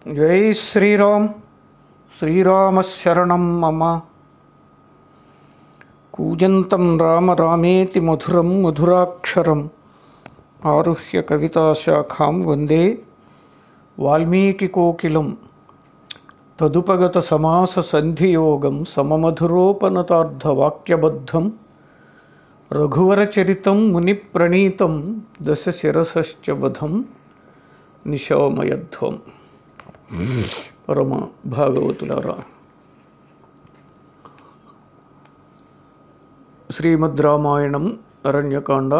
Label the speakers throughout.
Speaker 1: జై శ్రీరామ్ శ్రీరామశరణం మమ కూజంతం రామ రామేతి మధురం మధురాక్షరం ఆరుహ్య కవితాశాఖాం వందే వాల్మీకికోకిలం తదుపగత సమాస సంధియోగం సమమధురోపనతార్థవాక్యబద్ధం రఘువరచరితం మునిప్రణీతం దశశిరసశ్చ వధం నిశామయధ్వం పరమ భాగవతులారా శ్రీమద్ రామాయణం అరణ్యకాండ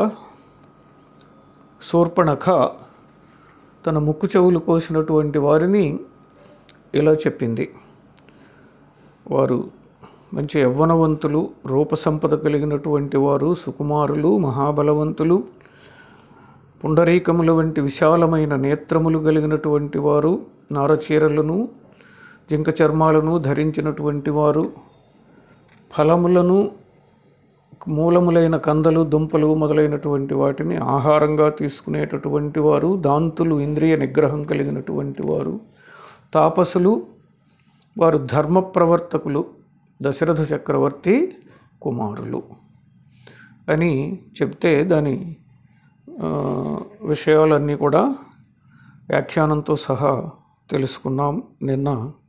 Speaker 1: శూర్పణఖ తన ముక్కు చెవులు కోసినటువంటి వారిని ఇలా చెప్పింది వారు మంచి యవ్వనవంతులు రూపసంపద కలిగినటువంటి వారు సుకుమారులు మహాబలవంతులు పుండరీకముల వంటి విశాలమైన నేత్రములు కలిగినటువంటి వారు నారచీరలను జింక చర్మాలను ధరించినటువంటి వారు ఫలములను మూలములైన కందలు దుంపలు మొదలైనటువంటి వాటిని ఆహారంగా తీసుకునేటటువంటి వారు దాంతులు ఇంద్రియ నిగ్రహం కలిగినటువంటి వారు తాపసులు వారు ధర్మ ప్రవర్తకులు దశరథ చక్రవర్తి కుమారులు అని చెప్తే దాని ఆ, విషయాలన్నీ కూడా వ్యాఖ్యానంతో సహా తెలుసుకున్నాం నిన్న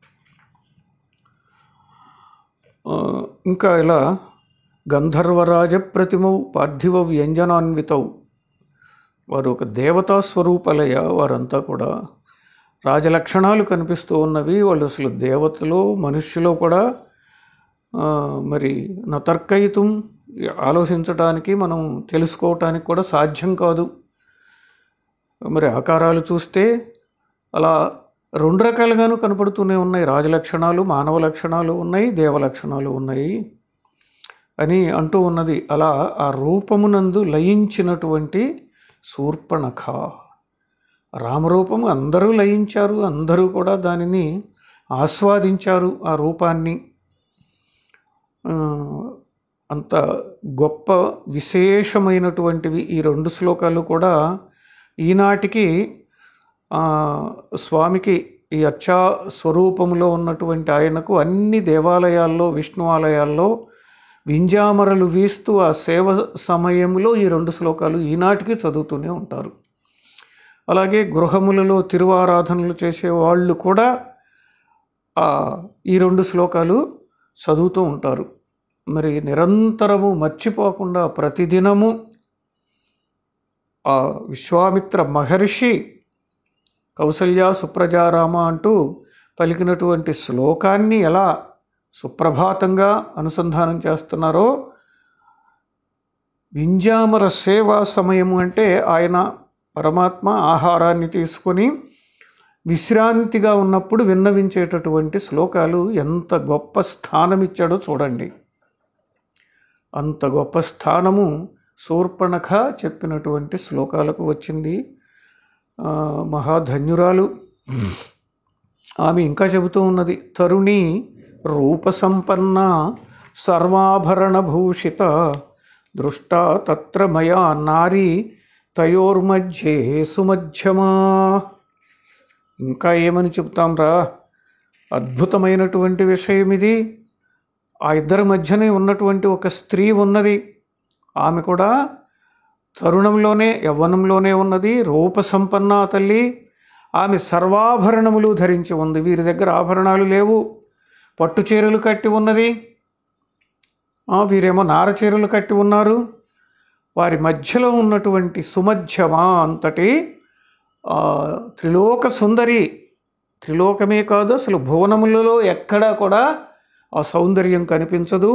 Speaker 1: ఆ, ఇంకా ఇలా గంధర్వరాజ ప్రతిమౌ పార్థివ వ్యంజనాన్వితౌ వారు ఒక దేవతా స్వరూపలయ వారంతా కూడా రాజలక్షణాలు కనిపిస్తూ ఉన్నవి వాళ్ళు అసలు దేవతలు మనుష్యులో కూడా ఆ, మరి నతర్కయితం ఆలోచించటానికి మనం తెలుసుకోవటానికి కూడా సాధ్యం కాదు మరి ఆకారాలు చూస్తే అలా రెండు రకాలుగాను కనపడుతూనే ఉన్నాయి రాజలక్షణాలు మానవ లక్షణాలు ఉన్నాయి దేవ లక్షణాలు ఉన్నాయి అని అంటూ ఉన్నది అలా ఆ రూపమునందు లయించినటువంటి శూర్పణఖ రామరూపం అందరూ లయించారు అందరూ కూడా దానిని ఆస్వాదించారు ఆ రూపాన్ని ఆ, అంత గొప్ప విశేషమైనటువంటివి ఈ రెండు శ్లోకాలు కూడా ఈనాటికి ఆ, స్వామికి ఈ అచ్చా స్వరూపంలో ఉన్నటువంటి ఆయనకు అన్ని దేవాలయాల్లో విష్ణు ఆలయాల్లో వింజామరలు వీస్తూ ఆ సేవ సమయంలో ఈ రెండు శ్లోకాలు ఈనాటికి చదువుతూనే ఉంటారు అలాగే గృహములలో తిరువారాధనలు చేసే వాళ్ళు కూడా ఆ, ఈ రెండు శ్లోకాలు చదువుతూ ఉంటారు మరి నిరంతరము మర్చిపోకుండా ప్రతిదినము ఆ విశ్వామిత్ర మహర్షి కౌసల్య సుప్రజారామ అంటూ పలికినటువంటి శ్లోకాన్ని ఎలా సుప్రభాతంగా అనుసంధానం చేస్తున్నారో వింజామర సేవా సమయము అంటే ఆయన పరమాత్మ ఆహారాన్ని తీసుకొని విశ్రాంతిగా ఉన్నప్పుడు విన్నవించేటటువంటి శ్లోకాలు ఎంత గొప్ప స్థానం ఇచ్చాడో చూడండి అంత గొప్ప స్థానము శూర్పణఖ చెప్పినటువంటి శ్లోకాలకు వచ్చింది ఆ, మహాధన్యురాలు ఆమె ఇంకా చెబుతూ ఉన్నది తరుణి రూపసంపన్న సర్వాభరణ భూషిత దృష్ట తత్ర మయా నారీ తయోర్మధ్యే సుమధ్యమా ఇంకా ఏమని చెప్తాంరా అద్భుతమైనటువంటి విషయం ఇది ఆ ఇద్దరి మధ్యనే ఉన్నటువంటి ఒక స్త్రీ ఉన్నది ఆమె కూడా తరుణంలోనే యవ్వనంలోనే ఉన్నది రూప సంపన్న తల్లి ఆమె సర్వాభరణములు ధరించి ఉంది వీరి దగ్గర ఆభరణాలు లేవు పట్టు చీరలు కట్టి ఉన్నది ఆ, వీరేమో నార చీరలు కట్టి ఉన్నారు వారి మధ్యలో ఉన్నటువంటి సుమధ్యమా అంతటి ఆ, త్రిలోక సుందరి త్రిలోకమే కాదు అసలు భువనములలో ఎక్కడా కూడా ఆ సౌందర్యం కనిపించదు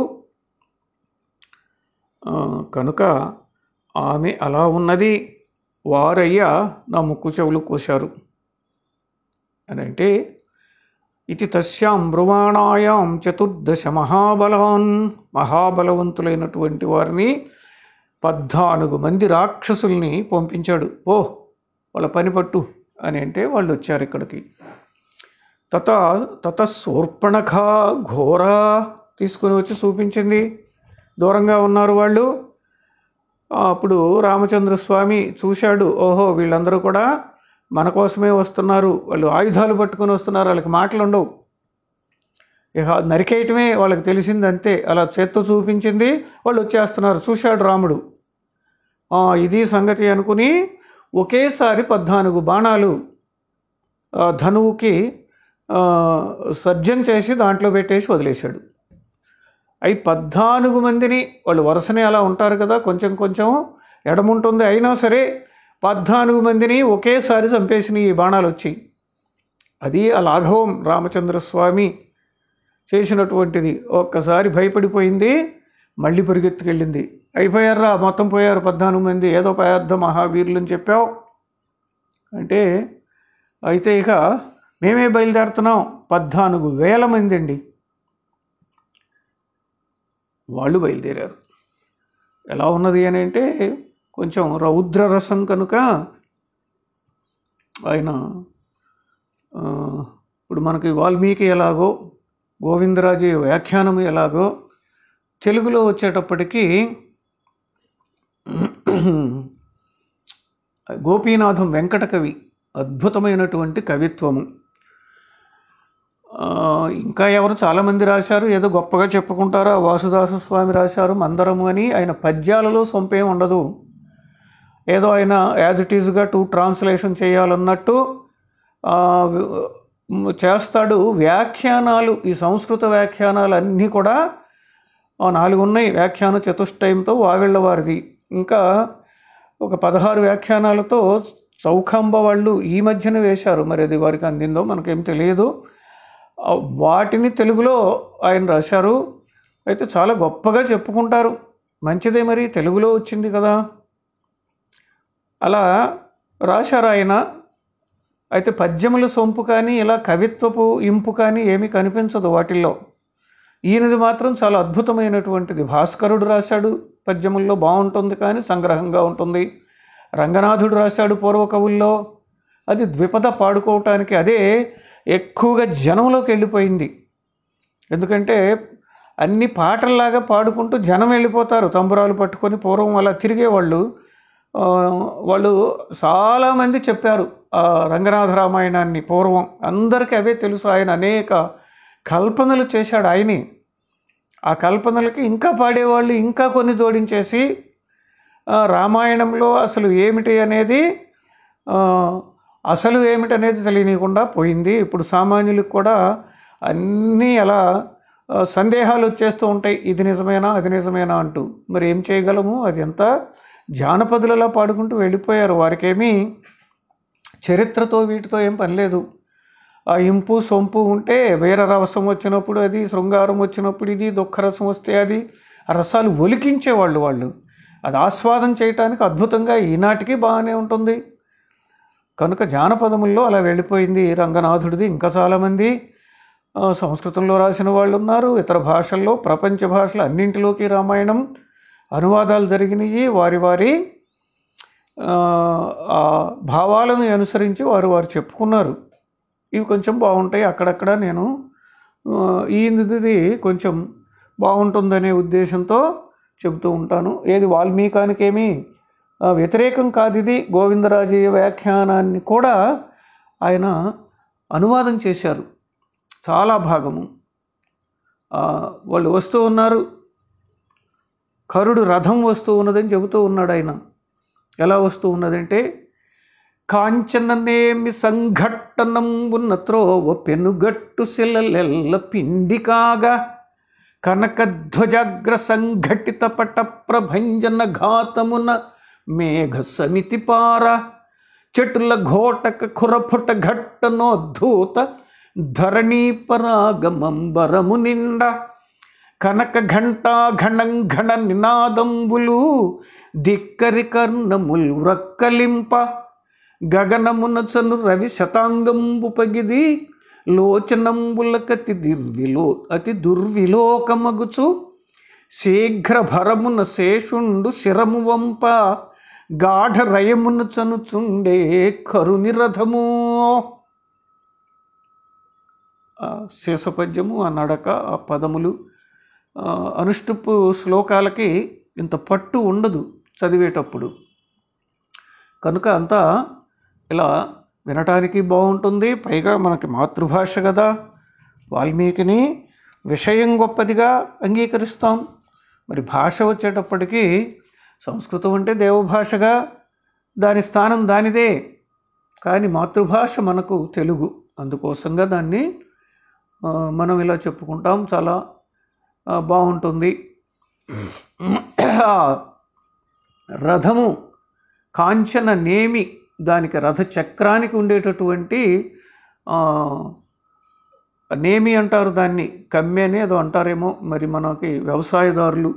Speaker 1: ఆ, కనుక ఆమె అలా ఉన్నది వారయ్యా నా ముక్కు చెవులు కోశారు అని అంటే ఇది తస్యాం బ్రువాణాయాం చతుర్దశ మహాబలాన్ మహాబలవంతులైనటువంటి వారిని పద్నాలుగు మంది రాక్షసుల్ని పంపించాడు ఓ వాళ్ళ పని పట్టు అని అంటే వాళ్ళు వచ్చారు ఇక్కడికి తత తత శూర్పణఖ ఘోర తీసుకుని వచ్చి చూపించింది దూరంగా ఉన్నారు వాళ్ళు ఆ, అప్పుడు రామచంద్ర స్వామి చూశాడు ఓహో వీళ్ళందరూ కూడా మన కోసమే వస్తున్నారు వాళ్ళు ఆయుధాలు పట్టుకొని వస్తున్నారు వాళ్ళకి మాటలు ఉండవు ఇక నరికేయటమే వాళ్ళకి తెలిసింది అంతే అలా చేత్తో చూపించింది వాళ్ళు వచ్చేస్తున్నారు చూశాడు రాముడు "ఆ, ఇది సంగతి అనుకుని ఒకేసారి పద్నాలుగు బాణాలు ఆ, ధనువుకి ఆ, సర్జన్ చేసి దాంట్లో పెట్టేసి వదిలేశాడు అవి పద్నాలుగు మందిని వాళ్ళు వరుసనే అలా ఉంటారు కదా కొంచెం కొంచెం ఎడముంటుంది అయినా సరే పద్నాలుగు మందిని ఒకేసారి చంపేసిన ఈ బాణాలు వచ్చి అది ఆ లాఘవం రామచంద్రస్వామి చేసినటువంటిది ఒక్కసారి భయపడిపోయింది మళ్ళీ పరిగెత్తుకెళ్ళింది అయిపోయారా మొత్తం పోయారు పద్నాలుగు మంది ఏదో పెద్ద మహావీరులు అని చెప్పావు అంటే అయితే ఇక మేమే బయలుదేరుతున్నాం పద్నాలుగు వేల మంది అండి వాళ్ళు బయలుదేరారు ఎలా ఉన్నది అని అంటే కొంచెం రౌద్ర రసం కనుక ఆయన ఆ, ఇప్పుడు మనకి వాల్మీకి ఎలాగో గోవిందరాజు వ్యాఖ్యానం ఎలాగో తెలుగులో వచ్చేటప్పటికి గోపీనాథం వెంకట కవి అద్భుతమైనటువంటి కవిత్వము ఆ, ఇంకా ఎవరు చాలామంది రాశారు ఏదో గొప్పగా చెప్పుకుంటారు ఆ వాసుదాస స్వామి రాశారు మందరము అని ఆయన పద్యాలలో సొంపేం ఉండదు ఏదో ఆయన యాజ్ ఇట్ ఈజ్గా టూ ట్రాన్స్లేషన్ చేయాలన్నట్టు ఆ, మ్, చేస్తాడు వ్యాఖ్యానాలు ఈ సంస్కృత వ్యాఖ్యానాలు అన్నీ కూడా ఆ, నాలుగు ఉన్నాయి వ్యాఖ్యాన చతుష్టయంతో వావిళ్ళ వారిది ఇంకా ఒక పదహారు వ్యాఖ్యానాలతో చౌఖంబ వాళ్ళు ఈ మధ్యన వేశారు మరి అది వారికి అందిందో మనకేం తెలియదు ఆ, వాటిని తెలుగులో ఆయన రాశారు అయితే చాలా గొప్పగా చెప్పుకుంటారు మంచిదే మరి తెలుగులో వచ్చింది కదా అలా రాశారు ఆయన అయితే పద్యముల సొంపు కానీ ఇలా కవిత్వపు ఇంపు కానీ ఏమీ కనిపించదు వాటిల్లో ఈయనది మాత్రం చాలా అద్భుతమైనటువంటిది భాస్కరుడు రాశాడు పద్యముల్లో బాగుంటుంది కానీ సంగ్రహంగా ఉంటుంది రంగనాథుడు రాశాడు పూర్వ కవుల్లో అది ద్విపద పాడుకోవటానికి అదే ఎక్కువగా జనంలోకి వెళ్ళిపోయింది ఎందుకంటే అన్ని పాటల్లాగా పాడుకుంటూ జనం వెళ్ళిపోతారు తంబురాలు పట్టుకొని పూర్వం అలా తిరిగేవాళ్ళు ఆ, వాళ్ళు చాలామంది చెప్పారు ఆ రంగనాథ రామాయణాన్ని పూర్వం అందరికీ అవే తెలుసు ఆయన అనేక కల్పనలు చేశాడు ఆయనే ఆ కల్పనలకి ఇంకా పాడేవాళ్ళు ఇంకా కొన్ని జోడించేసి ఆ, రామాయణంలో అసలు ఏమిటి అనేది ఆ, అసలు ఏమిటి అనేది తెలియనికుండా పోయింది ఇప్పుడు సామాన్యులకు కూడా అన్నీ అలా ఆ, సందేహాలు వచ్చేస్తూ ఉంటాయి ఇది నిజమేనా అది నిజమేనా అంటూ మరి ఏం చేయగలము అది ఎంత జానపదులలా పాడుకుంటూ వెళ్ళిపోయారు వారికేమీ చరిత్రతో వీటితో ఏం పని లేదు ఆ ఇంపు సొంపు ఉంటే వీర రసం వచ్చినప్పుడు అది శృంగారం వచ్చినప్పుడు ఇది దుఃఖరసం వస్తే అది ఆ రసాలు ఒలికించేవాళ్ళు వాళ్ళు అది ఆస్వాదం చేయటానికి అద్భుతంగా ఈనాటికి బాగానే ఉంటుంది కనుక జానపదముల్లో అలా వెళ్ళిపోయింది రంగనాథుడిది ఇంకా చాలామంది ఆ, సంస్కృతంలో రాసిన వాళ్ళు ఉన్నారు ఇతర భాషల్లో ప్రపంచ భాషలు అన్నింటిలోకి రామాయణం అనువాదాలు జరిగినాయి వారి వారి ఆ, ఆ భావాలను అనుసరించి వారు వారు చెప్పుకున్నారు ఇవి కొంచెం బాగుంటాయి అక్కడక్కడ నేను ఆ, ఈయనది కొంచెం బాగుంటుందనే ఉద్దేశంతో చెబుతూ ఉంటాను ఏది వాల్మీకానికేమీ ఆ, వ్యతిరేకం కాదు ఇది గోవిందరాజీయ వ్యాఖ్యానాన్ని కూడా ఆయన అనువాదం చేశారు చాలా భాగము ఆ, వాళ్ళు వస్తూ ఉన్నారు కరుడు రథం వస్తూ ఉన్నదని చెబుతూ ఉన్నాడు ఆయన ఎలా వస్తూ ఉన్నదంటే కాంచననేమి సంఘట్టనం ఉన్న త్రోవ పెనుగట్టు శిలలెల్ల పిండి కాగా కనకధ్వజాగ్ర సంఘటిత పట ప్రభంజన ఘాతమున మేఘ సమితి పార చెటుల ఘోటక ఖురఫుట ఘట్టనోద్ధూత ధరణీ పరాగమంబరము నిండా కనక ఘంటా ఘణం ఘణ నినాదంబులు దిక్కరి కర్ణముల్ వ్రక్కలింప గగనమున చను రవి శతాంగంబు పగిది లోచనంబులకతి దిర్విలో అతి దుర్విలోకమగుచు శీఘ్ర భరమున శేషుండు శిరము వంప గాఢ రయమున చనుచుండే కరుని రథము ఆ శేషపద్యము ఆ నడక ఆ పదములు ఆ, అనుష్టుపు శ్లోకాలకి ఇంత పట్టు ఉండదు చదివేటప్పుడు కనుక అంతా ఇలా వినటానికి బాగుంటుంది పైగా మనకి మాతృభాష కదా వాల్మీకిని విషయం గొప్పదిగా అంగీకరిస్తాం మరి భాష వచ్చేటప్పటికి సంస్కృతం అంటే దేవభాషగా దాని స్థానం దానిదే కానీ మాతృభాష మనకు తెలుగు అందుకోసంగా దాన్ని ఆ, మనం ఇలా చెప్పుకుంటాం చాలా ఆ, బాగుంటుంది రథము కాంచన నేమి దానికి రథ చక్రానికి ఉండేటటువంటి ఆ, నేమి అంటారు దాన్ని కమ్మి అని ఏదో అంటారేమో మరి మనకి వ్యవసాయదారులు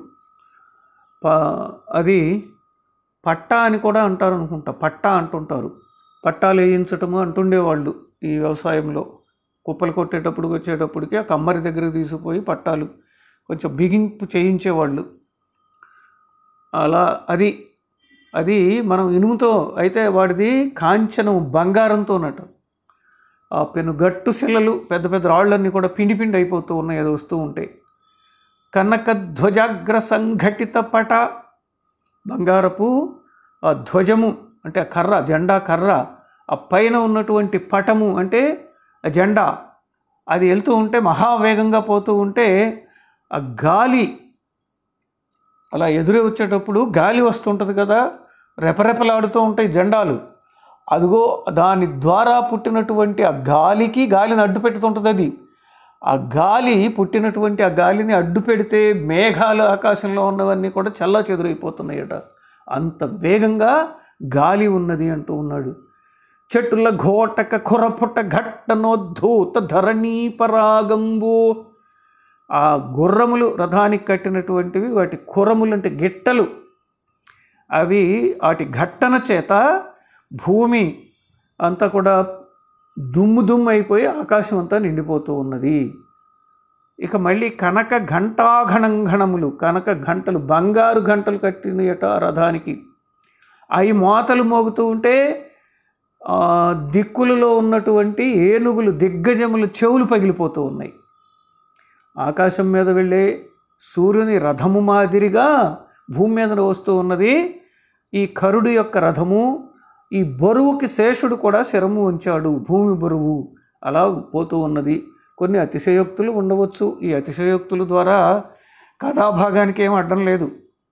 Speaker 1: ప అది పట్టా అని కూడా అంటారు అనుకుంటా పట్టా అంటుంటారు పట్టాలు వేయించటము అంటుండేవాళ్ళు ఈ వ్యవసాయంలో కుప్పలు కొట్టేటప్పుడు వచ్చేటప్పటికి ఆ కమ్మరి దగ్గరికి తీసుకుపోయి పట్టాలు కొంచెం బిగింపు చేయించేవాళ్ళు అలా అది అది మనం ఇనుముతో అయితే వాడిది కాంచనం బంగారంతోనట ఆ పెను గట్టు శిలలు పెద్ద పెద్ద రాళ్ళన్నీ కూడా పిండి పిండి అయిపోతూ ఉన్నాయి అది వస్తూ ఉంటాయి కనక ధ్వజాగ్ర సంఘటిత పట బంగారపు ఆ ధ్వజము అంటే ఆ కర్ర జెండా కర్ర ఆ పైన ఉన్నటువంటి పటము అంటే ఆ జెండా అది వెళ్తూ ఉంటే మహావేగంగా పోతూ ఉంటే ఆ గాలి అలా ఎదురే వచ్చేటప్పుడు గాలి వస్తుంటుంది కదా రెపరెపలాడుతూ ఉంటాయి జెండాలు అదిగో దాని ద్వారా పుట్టినటువంటి ఆ గాలికి గాలిని అడ్డు పెడుతుంటుంది అది ఆ గాలి పుట్టినటువంటి ఆ గాలిని అడ్డు పెడితే మేఘాలు ఆకాశంలో ఉన్నవన్నీ కూడా చల్లా చెదురైపోతున్నాయట అంత వేగంగా గాలి ఉన్నది అంటూ ఉన్నాడు చెట్టుల ఘోటక ఖురపుట ఘట్టనోద్ధూత ధరణీ పరాగంబు ఆ గుర్రములు రథానికి కట్టినటువంటివి వాటి కురములు అంటే గిట్టలు అవి వాటి ఘట్టన చేత భూమి అంతా కూడా దుమ్ము దుమ్ము అయిపోయి ఆకాశం అంతా నిండిపోతూ ఉన్నది ఇక మళ్ళీ కనక ఘంటాఘణంఘణములు కనక గంటలు బంగారు గంటలు కట్టినయట ఆ రథానికి అవి మోతలు మోగుతూ ఉంటే ఆ, దిక్కులలో ఉన్నటువంటి ఏనుగులు దిగ్గజములు చెవులు పగిలిపోతూ ఉన్నాయి ఆకాశం మీద వెళ్ళే సూర్యుని రథము మాదిరిగా భూమి మీద వస్తూ ఉన్నది ఈ కరుడు యొక్క రథము ఈ బరువుకి శేషుడు కూడా శరము ఉంచాడు భూమి బరువు అలా పోతూ ఉన్నది కొన్ని అతిశయోక్తులు ఉండవచ్చు ఈ అతిశయోక్తుల ద్వారా కథాభాగానికి ఏం అడ్డం లేదు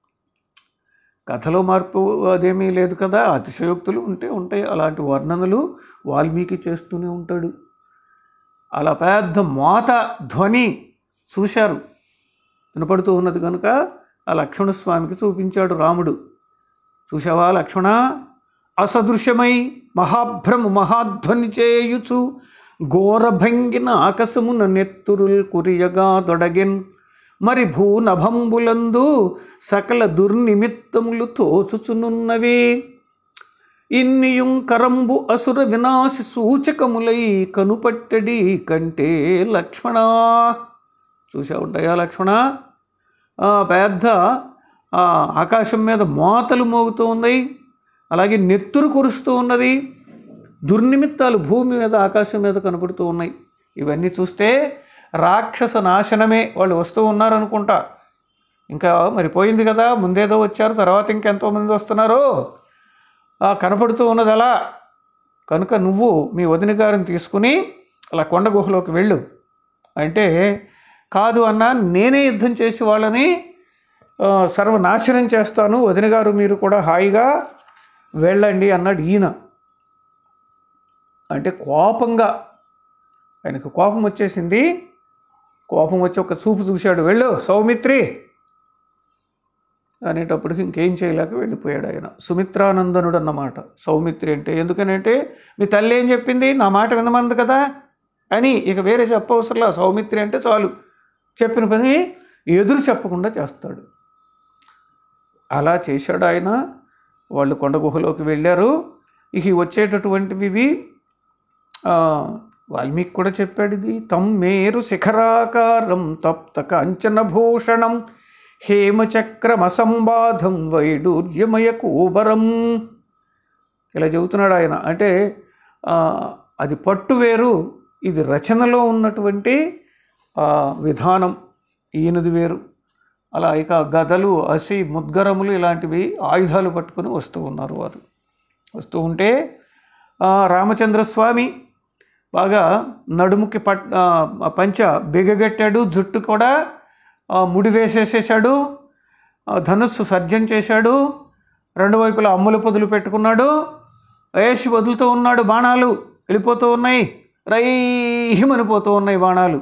Speaker 1: కథలో మార్పు అదేమీ లేదు కదా అతిశయోక్తులు ఉంటే ఉంటాయి అలాంటి వర్ణనలు వాల్మీకి చేస్తూనే ఉంటాడు అలా పెద్ద మోత ధ్వని చూశారు వినపడుతూ ఉన్నది కనుక ఆ లక్ష్మణస్వామికి చూపించాడు రాముడు చూసావా లక్ష్మణ అసదృశ్యమై మహాభ్రము మహాధ్వని చేయుచు ఘోరభంగిన ఆకాశమున నెత్తురుల్ కురియగా దొడగెన్ మరి భూనభంబులందు సకల దుర్నిమిత్తములు తోచుచునున్నవి ఇన్నియుం కరంబు అసుర వినాశ సూచకములై కనుపట్టడి కంటే లక్ష్మణ చూసా ఉంటాయా లక్ష్మణ ఆ, పెద్ద ఆ, ఆకాశం మీద మోతలు మోగుతూ ఉన్నాయి అలాగే నెత్తురు కురుస్తూ ఉన్నది దుర్నిమిత్తాలు భూమి మీద ఆకాశం మీద కనపడుతూ ఉన్నాయి ఇవన్నీ చూస్తే రాక్షస నాశనమే వాళ్ళు వస్తూ ఉన్నారనుకుంటా ఇంకా మరి పోయింది కదా ముందేదో వచ్చారు తర్వాత ఇంకెంతోమంది వస్తున్నారు ఆ, కనపడుతూ ఉన్నది అలా కనుక నువ్వు మీ వదిన గారిని తీసుకుని అలా కొండ గుహలోకి వెళ్ళు అంటే కాదు అన్న నేనే యుద్ధం చేసి వాళ్ళని ఆ, సర్వనాశనం చేస్తాను వదిన గారు మీరు కూడా హాయిగా వెళ్ళండి అన్నాడు ఈయన అంటే కోపంగా ఆయనకు కోపం వచ్చేసింది కోపం వచ్చి ఒక చూపు చూశాడు వెళ్ళు సౌమిత్రి అనేటప్పటికి ఇంకేం చేయలేక వెళ్ళిపోయాడు ఆయన సుమిత్రానందనుడు అన్నమాట సౌమిత్రి అంటే ఎందుకనంటే మీ తల్లి ఏం చెప్పింది నా మాట వినమంది కదా అని ఇక వేరే చెప్పవసరంలా సౌమిత్రి అంటే చాలు చెప్పిన పని ఎదురు చెప్పకుండా చేస్తాడు అలా చేశాడు ఆయన వాళ్ళు కొండ గుహలోకి వెళ్ళారు ఇక ఈ వచ్చేటటువంటివి ఆ, వాల్మీకి కూడా చెప్పాడు ఇది తం మేరు శిఖరాకారం తప్త కాంచనభూషణం హేమచక్రమసంబాధం వైడూర్యమయ కూబరం ఇలా చెబుతున్నాడు ఆయన అంటే ఆ, అది పట్టు వేరు ఇది రచనలో ఉన్నటువంటి ఆ, విధానం ఈయనది వేరు అలా ఇక గదలు అసి ముద్గరములు ఇలాంటివి ఆయుధాలు పట్టుకొని వస్తూ ఉన్నారు వారు వస్తూ ఉంటే ఆ, రామచంద్రస్వామి బాగా నడుముకి పట్ ఆ, పంచ బిగగట్టాడు జుట్టు కూడా ఆ, ముడి వేసేసేసాడు ఆ, ధనుస్సు సర్జం చేశాడు రెండు వైపులా అమ్ముల పొదులు పెట్టుకున్నాడు వేసి వదులుతూ ఉన్నాడు బాణాలు వెళ్ళిపోతూ ఉన్నాయి రైహిమనిపోతూ ఉన్నాయి బాణాలు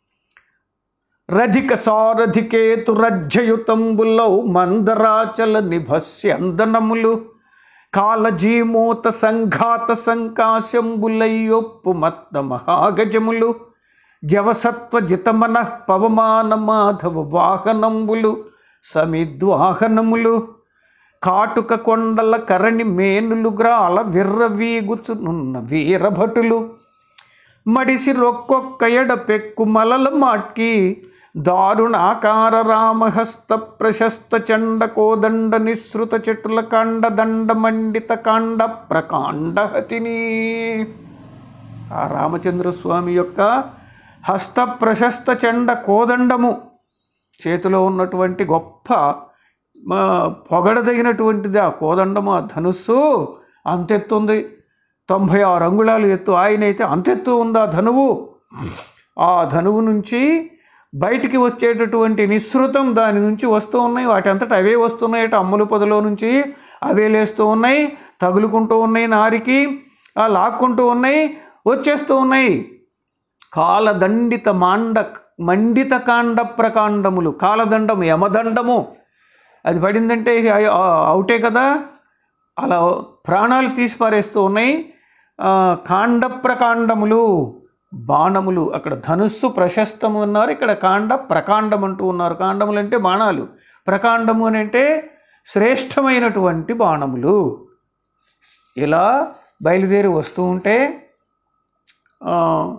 Speaker 1: రధిక సారథికేతు రజ్జయుతంబులౌ మందరాచల నిభస్యందనములు కాలజీమూత సంఘాత సంకాశంబులయ్యొప్పు మత్త మహాగజములు జవసత్వ జితమన పవమాన మాధవ వాహనంబులు సమిద్వాహనములు కాటుక కొండల కరణి మేనులు గ్రాల విర్రవీగుచునున్న వీరభటులు మడిసి రొక్కొక్క ఎడ పెక్కు మలల మాట్కి దారుణాకార రామహస్త ప్రశస్త చండ కోదండ నిసృత చెట్టుల కాండ దండ మండిత కాండ ప్రకాండహతిని ఆ రామచంద్ర స్వామి యొక్క హస్త ప్రశస్త చండ కోదండము చేతిలో ఉన్నటువంటి గొప్ప మా పొగడదగినటువంటిది ఆ కోదండము ఆ ధనుస్సు అంతెత్తుంది తొంభై ఆరు అంగుళాలు ఎత్తు ఆయన అయితే అంతెత్తు ఉంది ఆ ధనువు ఆ ధనువు నుంచి బయటికి వచ్చేటటువంటి నిస్సృతం దాని నుంచి వస్తూ ఉన్నాయి వాటి అంతటా అవే వస్తున్నాయట అమ్ముల పొదలో నుంచి అవే లేస్తూ ఉన్నాయి తగులుకుంటూ ఉన్నాయి నారికి ఆ లాక్కుంటూ ఉన్నాయి వచ్చేస్తూ ఉన్నాయి కాలదండిత మాండ మండిత కాండ ప్రకాండములు కాలదండము యమదండము అది పడిందంటే ఇక ఆ- అవుటే కదా అలా ప్రాణాలు తీసి పారేస్తూ ఉన్నాయి ఆ, కాండ ప్రకాండములు బాణములు అక్కడ ధనుస్సు ప్రశస్తము ఉన్నారు ఇక్కడ కాండ ప్రకాండం అంటూ ఉన్నారు కాండములు అంటే బాణాలు ప్రకాండము అని అంటే శ్రేష్టమైనటువంటి బాణములు ఇలా బయలుదేరి వస్తూ ఉంటే ఆ,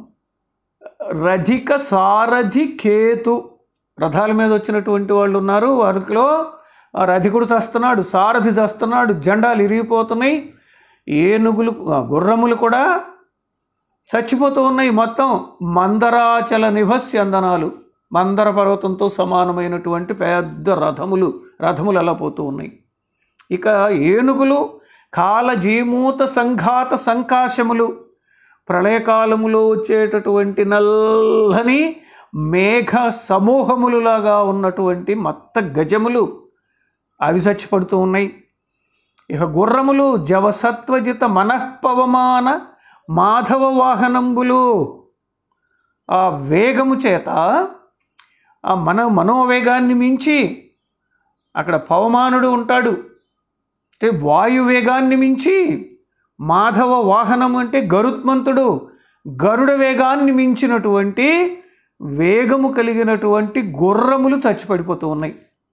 Speaker 1: రధిక సారథి కేతు రథాల మీద వచ్చినటువంటి వాళ్ళు ఉన్నారు వారిలో ఆ రధికుడు చస్తున్నాడు సారథి చస్తున్నాడు జెండాలు ఇరిగిపోతున్నాయి ఏనుగులు ఆ, గుర్రములు కూడా చచ్చిపోతూ ఉన్నాయి మొత్తం మందరాచల నిభస్యందనాలు మందర పర్వతంతో సమానమైనటువంటి పెద్ద రథములు రథములు అలా పోతూ ఉన్నాయి ఇక ఏనుగులు కాలజీమూత సంఘాత సంకాశములు ప్రళయకాలములో వచ్చేటటువంటి నల్లని మేఘ సమూహములులాగా ఉన్నటువంటి మత్త గజములు అవి చచ్చిపడుతూ ఉన్నాయి ఇక గుర్రములు జవసత్వజిత మనఃపవమాన మాధవ వాహనంబులు ఆ వేగము చేత ఆ మన మనోవేగాన్ని మించి అక్కడ పవమానుడు ఉంటాడు అంటే వాయువేగాన్ని మించి మాధవ వాహనం అంటే గరుత్మంతుడు గరుడ వేగాన్ని మించినటువంటి వేగము కలిగినటువంటి గుర్రములు చచ్చిపడిపోతూ ఉన్నాయి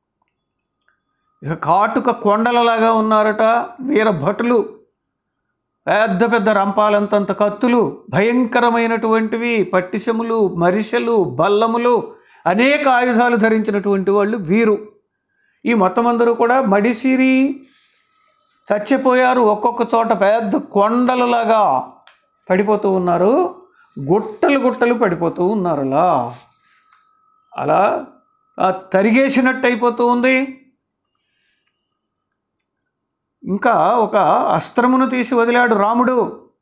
Speaker 1: ఇక కాటుక కొండలలాగా ఉన్నారట వీరభటులు పెద్ద పెద్ద రంపాలంతంత కత్తులు భయంకరమైనటువంటివి పట్టిసములు మరిసెలు బల్లములు అనేక ఆయుధాలు ధరించినటువంటి వాళ్ళు వీరు ఈ మొత్తం అందరూ కూడా మడిసిరి చచ్చిపోయారు ఒక్కొక్క చోట పెద్ద కొండలలాగా పడిపోతూ ఉన్నారు గుట్టలు గుట్టలు పడిపోతూ ఉన్నారు అలా అలా ఆ తరిగేసినట్టు అయిపోతూ ఉంది ఇంకా ఒక అస్త్రమును తీసి వదిలాడు రాముడు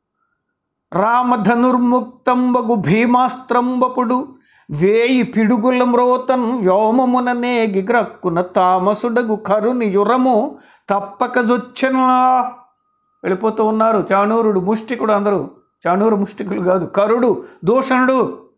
Speaker 1: రామధనుర్ముక్తంబగు భీమాస్త్రంబపుడు వేయి పిడుగుల మ్రోతన్ వ్యోమముననే గిగ్రక్కున తామసుడగు కరుని యురము తప్పక జొచ్చెనా వెళ్ళిపోతూ ఉన్నారు చాణూరుడు ముష్టికుడు అందరూ చాణూరు ముష్టికులు కాదు కరుడు దూషణుడు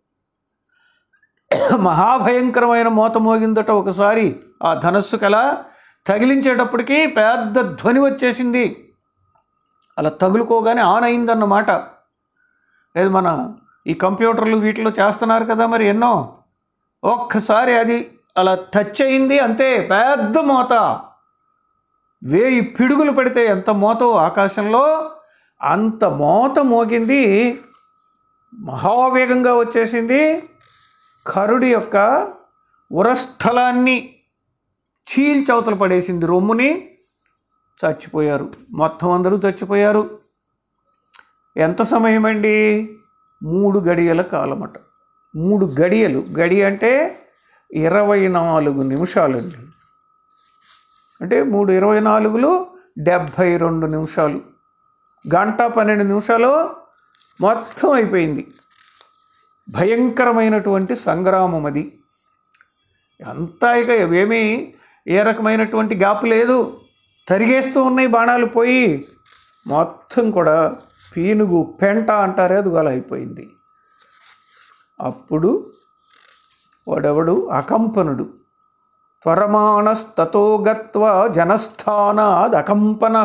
Speaker 1: మహాభయంకరమైన మోత మోగిందట ఒకసారి ఆ ధనస్సు కల తగిలించేటప్పటికి పెద్ద ధ్వని వచ్చేసింది అలా తగులుకోగానే ఆన్ అయిందన్నమాట లేదు మన ఈ కంప్యూటర్లు వీటిలో చేస్తున్నారు కదా మరి ఎన్నో ఒక్కసారి అది అలా టచ్ అయింది అంతే పెద్ద మోత వేయి పిడుగులు పెడితే ఎంత మోతో ఆకాశంలో అంత మోత మోగింది మహావేగంగా వచ్చేసింది కరుడి యొక్క ఉరస్థలాన్ని చీల్చవతలు పడేసింది రొమ్ముని చచ్చిపోయారు మొత్తం అందరూ చచ్చిపోయారు ఎంత సమయం అండి మూడు గడియల కాలమట మూడు గడియలు గడి అంటే ఇరవై నాలుగు నిమిషాలండి అంటే మూడు ఇరవై నాలుగులు డెబ్భై రెండు నిమిషాలు గంట పన్నెండు నిమిషాలు మొత్తం అయిపోయింది భయంకరమైనటువంటి సంగ్రామం అది అంతా ఇక ఏమీ ఏ రకమైనటువంటి గ్యాప్ లేదు తరిగేస్తూ ఉన్నాయి బాణాలు పోయి మొత్తం కూడా పీనుగు పెంట అంటారే అది అలా అయిపోయింది అప్పుడు వాడెవడు అకంపనుడు త్వరమాణస్తతో గత్వా జనస్థానాద్ అకంపన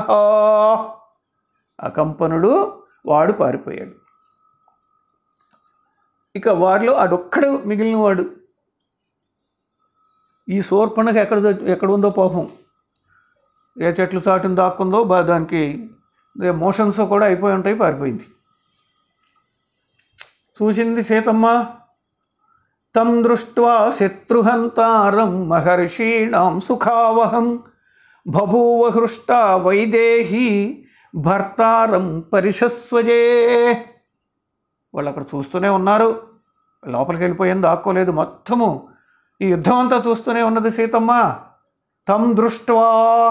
Speaker 1: అకంపనుడు వాడు పారిపోయాడు ఇక వారిలో అడొక్కడు మిగిలిన వాడు ఈ శూర్పణకు ఎక్కడ చచ్చి- ఎక్కడ ఉందో పాపం ఏ చెట్లు చాటును దాక్కుందో బా దానికి మోషన్స్ కూడా అయిపోయి ఉంటాయి పారిపోయింది చూసింది సీతమ్మ తం దృష్ట్వా శత్రుహంతారం మహర్షీణాం సుఖావహం బభూవ హృష్ట వైదేహి భర్తారం పరిశస్వజే వాళ్ళు అక్కడ చూస్తూనే ఉన్నారు లోపలికి వెళ్ళిపోయింది దాక్కోలేదు మొత్తము ఈ యుద్ధం అంతా చూస్తూనే ఉన్నది సీతమ్మ తం దృష్ట్వా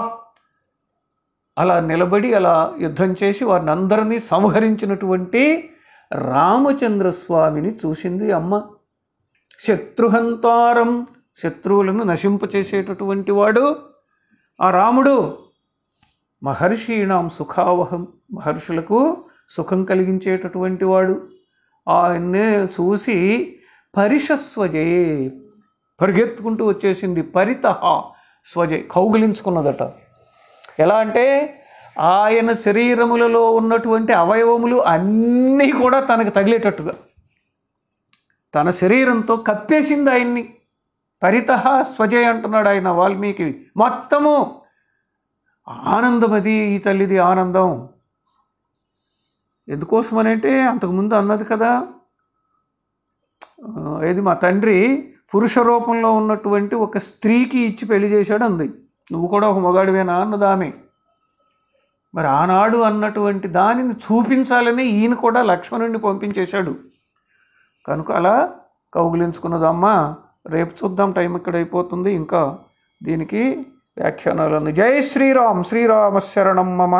Speaker 1: అలా నిలబడి అలా యుద్ధం చేసి వారిని అందరినీ సంహరించినటువంటి రామచంద్రస్వామిని చూసింది అమ్మ శత్రుహంతారం శత్రువులను నశింపచేసేటటువంటి వాడు ఆ రాముడు మహర్షీణాం సుఖావహం మహర్షులకు సుఖం కలిగించేటటువంటి వాడు ఆయన్నే చూసి పరిషస్వజే పరిగెత్తుకుంటూ వచ్చేసింది పరిత స్వజే కౌగిలించుకున్నదట ఎలా అంటే ఆయన శరీరములలో ఉన్నటువంటి అవయవములు అన్నీ కూడా తనకు తగిలేటట్టుగా తన శరీరంతో కప్పేసింది ఆయన్ని పరిత స్వజే అంటున్నాడు ఆయన వాల్మీకి మొత్తము ఆనందం అది ఈ తల్లిది ఆనందం ఎందుకోసమనంటే అంతకుముందు అన్నది కదా ఆ, ఏది మా తండ్రి పురుష రూపంలో ఉన్నటువంటి ఒక స్త్రీకి ఇచ్చి పెళ్లి చేశాడు అంది నువ్వు కూడా ఒక మగాడివేనా అన్నది ఆమె మరి ఆనాడు అన్నటువంటి దానిని చూపించాలని ఈయన కూడా లక్ష్మణుడిని పంపించేశాడు కనుక అలా కౌగిలించుకున్నదమ్మా రేపు చూద్దాం టైం ఇక్కడ అయిపోతుంది ఇంకా దీనికి వ్యాఖ్యానాలను జై శ్రీరామ్ శ్రీరామ శరణం మమ